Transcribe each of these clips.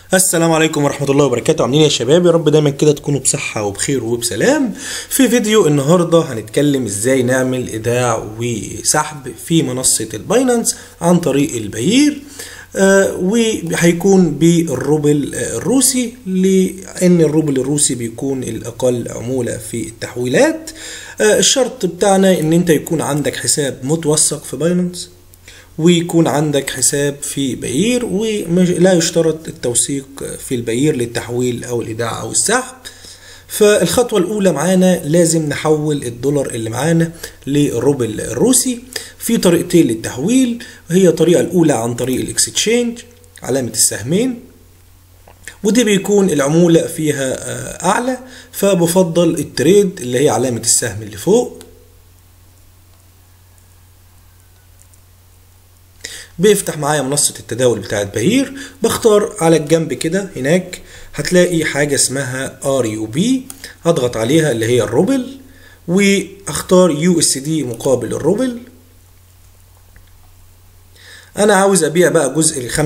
السلام عليكم ورحمة الله وبركاته عاملين إيه يا شباب يا رب دايما كده تكونوا بصحة وبخير وبسلام في فيديو النهاردة هنتكلم ازاي نعمل ايداع وسحب في منصة الباينانس عن طريق البيير آه وهيكون بالروبل آه، الروسي لان الروبل الروسي بيكون الاقل عمولة في التحويلات آه الشرط بتاعنا ان انت يكون عندك حساب متوثق في باينانس ويكون عندك حساب في بيير ولا يشترط التوثيق في البيير للتحويل او الايداع او السحب فالخطوة الأولى معانا لازم نحول الدولار اللي معانا للروبل الروسي في طريقتين للتحويل هي الطريقة الأولى عن طريق الاكستشينج علامة السهمين ودي بيكون العمولة فيها آه، أعلى فبفضل التريد اللي هي علامة السهم اللي فوق بيفتح معايا منصة التداول بتاعت بهير بختار على الجنب كده هناك هتلاقي حاجة اسمها ار يو بي هضغط عليها اللي هي الروبل واختار يو اس دي مقابل الروبل انا عاوز ابيع بقى جزء ال 25% 50%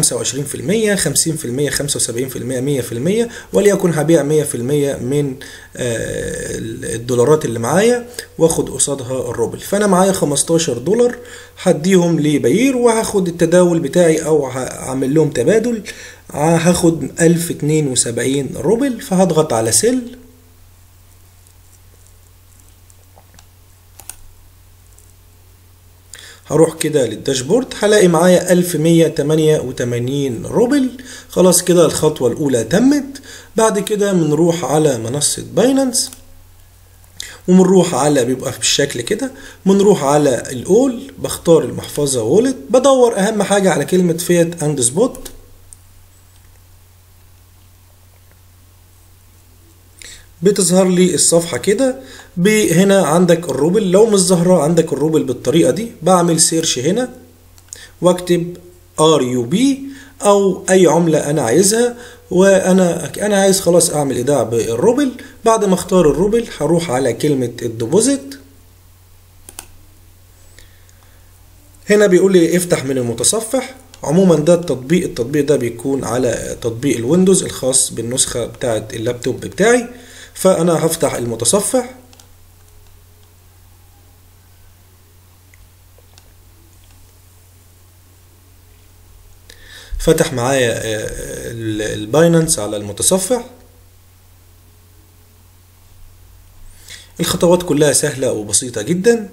75% 100% وليكن هبيع 100% من آه، الدولارات اللي معايا واخد قصادها الروبل فانا معايا 15 دولار هديهم لبيير وهاخد التداول بتاعي او هعمل لهم تبادل هاخد 1072 روبل فهضغط على سيل هروح كده للداشبورد هلاقي معايا 1188 روبل خلاص كده الخطوة الأولى تمت بعد كده بنروح على منصة باينانس وبنروح على بيبقى بالشكل كده بنروح على الأول بختار المحفظة وولت بدور أهم حاجة على كلمة فيت أند سبوت بتظهر لي الصفحة كده هنا عندك الروبل لو مش ظاهرة عندك الروبل بالطريقة دي بعمل سيرش هنا واكتب ار يو بي او اي عملة انا عايزها وانا انا عايز خلاص اعمل ايداع بالروبل بعد ما اختار الروبل هروح على كلمة الديبوزيت هنا بيقول لي افتح من المتصفح عموما ده التطبيق التطبيق ده بيكون على تطبيق الويندوز الخاص بالنسخة بتاعة اللابتوب بتاعي فأنا هفتح المتصفح فتح معايا الباينانس على المتصفح الخطوات كلها سهلة وبسيطة جدا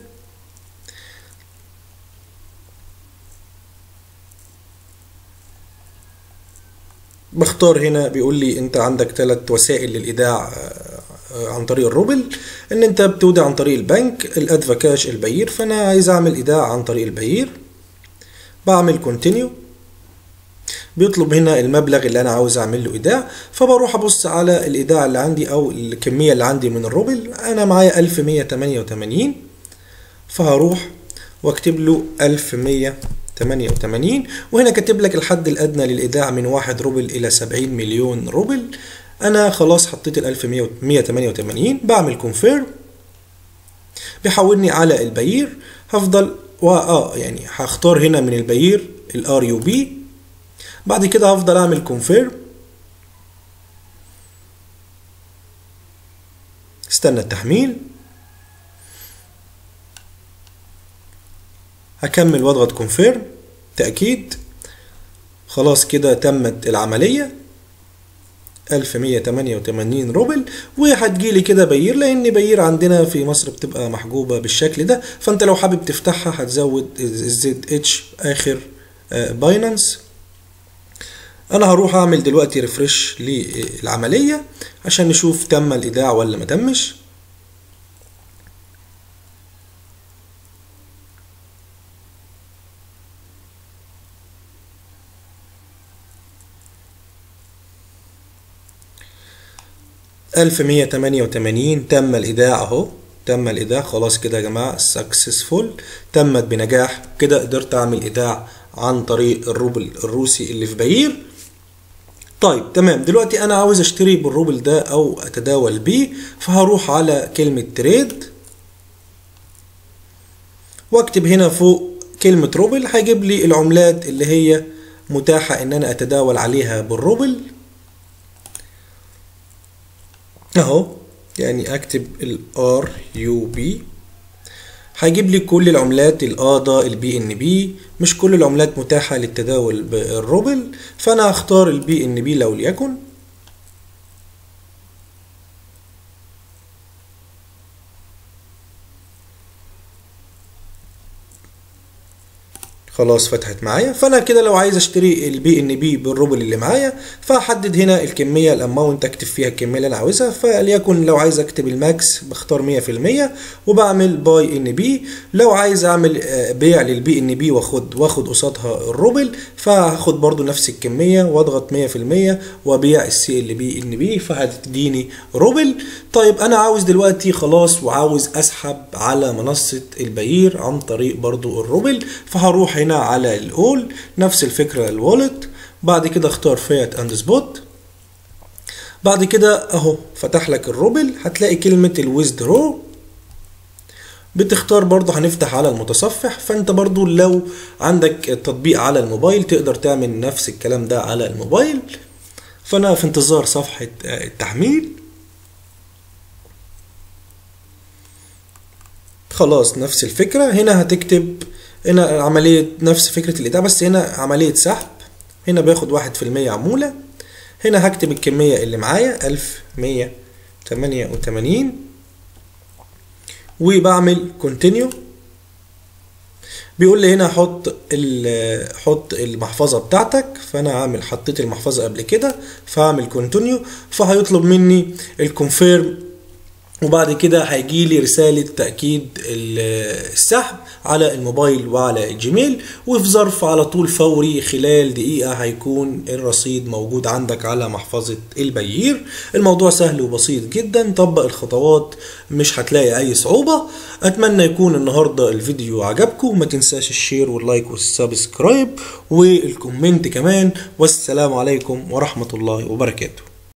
بختار هنا بيقول لي انت عندك ثلاث وسائل للايداع عن طريق الروبل ان انت بتودع عن طريق البنك الادفكاش البيير فانا عايز اعمل ايداع عن طريق البيير بعمل كونتينيو بيطلب هنا المبلغ اللي انا عاوز اعمل له ايداع فبروح ابص على الايداع اللي عندي او الكميه اللي عندي من الروبل انا معايا 1188 فهروح واكتب له 1188 وهنا كاتب لك الحد الادنى للايداع من 1 روبل الى 70 مليون روبل انا خلاص حطيت ال 1188 بعمل كونفيرم بيحولني على البيير هفضل اه يعني هختار هنا من البيير الار يو بي بعد كده هفضل اعمل كونفيرم استنى التحميل هكمل واضغط كونفيرم تأكيد خلاص كده تمت العملية 1188 روبل وهتجيلي كده بيير لان بيير عندنا في مصر بتبقى محجوبة بالشكل ده فانت لو حابب تفتحها هتزود الزد اتش اخر باينانس انا هروح اعمل دلوقتي ريفرش للعملية عشان نشوف تم الايداع ولا ما تمش ألف مية تمانية وتمانين تم الإيداع أهو تم الإيداع خلاص كده يا جماعة سكسسفول تمت بنجاح كده قدرت أعمل إيداع عن طريق الروبل الروسي اللي في بيير طيب تمام دلوقتي أنا عاوز أشتري بالروبل ده أو أتداول بيه فهروح على كلمة تريد واكتب هنا فوق كلمة روبل هيجيب لي العملات اللي هي متاحة إن أنا أتداول عليها بالروبل اهو يعني اكتب ال R U B هيجيب لي كل العملات الآدا البي ان بي مش كل العملات متاحة للتداول بالروبل فأنا هختار البي ان بي لو ليكن خلاص فتحت معايا فانا كده لو عايز اشتري البي ان بي بالروبل اللي معايا فاحدد هنا الكميه الاماونت اكتب فيها الكميه اللي انا عاوزها فليكن لو عايز اكتب الماكس بختار 100% وبعمل باي ان بي لو عايز اعمل بيع للبي ان بي واخد واخد قصادها الروبل فهاخد برضو نفس الكميه واضغط 100% وابيع السي ال بي ان بي فهتديني روبل طيب انا عاوز دلوقتي خلاص وعاوز اسحب على منصه البيير عن طريق برضو الروبل فهروح هنا على الاول نفس الفكره الوالت بعد كده اختار فيات اند سبوت بعد كده اهو فتح لك الروبل هتلاقي كلمه الويزدرو بتختار برضه هنفتح على المتصفح فانت برضه لو عندك التطبيق على الموبايل تقدر تعمل نفس الكلام ده على الموبايل فانا في انتظار صفحه التحميل خلاص نفس الفكره هنا هتكتب هنا عملية نفس فكرة الإيداع بس هنا عملية سحب هنا باخد واحد في المية عمولة هنا هكتب الكمية اللي معايا ألف مية تمانية وتمانين وبعمل كونتينيو بيقول لي هنا حط حط المحفظه بتاعتك فانا عامل حطيت المحفظه قبل كده فهعمل كونتينيو فهيطلب مني الكونفيرم وبعد كده هيجي لي رسالة تأكيد السحب على الموبايل وعلى الجيميل وفي ظرف على طول فوري خلال دقيقة هيكون الرصيد موجود عندك على محفظة البيير الموضوع سهل وبسيط جدا طبق الخطوات مش هتلاقي أي صعوبة أتمنى يكون النهاردة الفيديو عجبكم ما تنساش الشير واللايك والسبسكرايب والكومنت كمان والسلام عليكم ورحمة الله وبركاته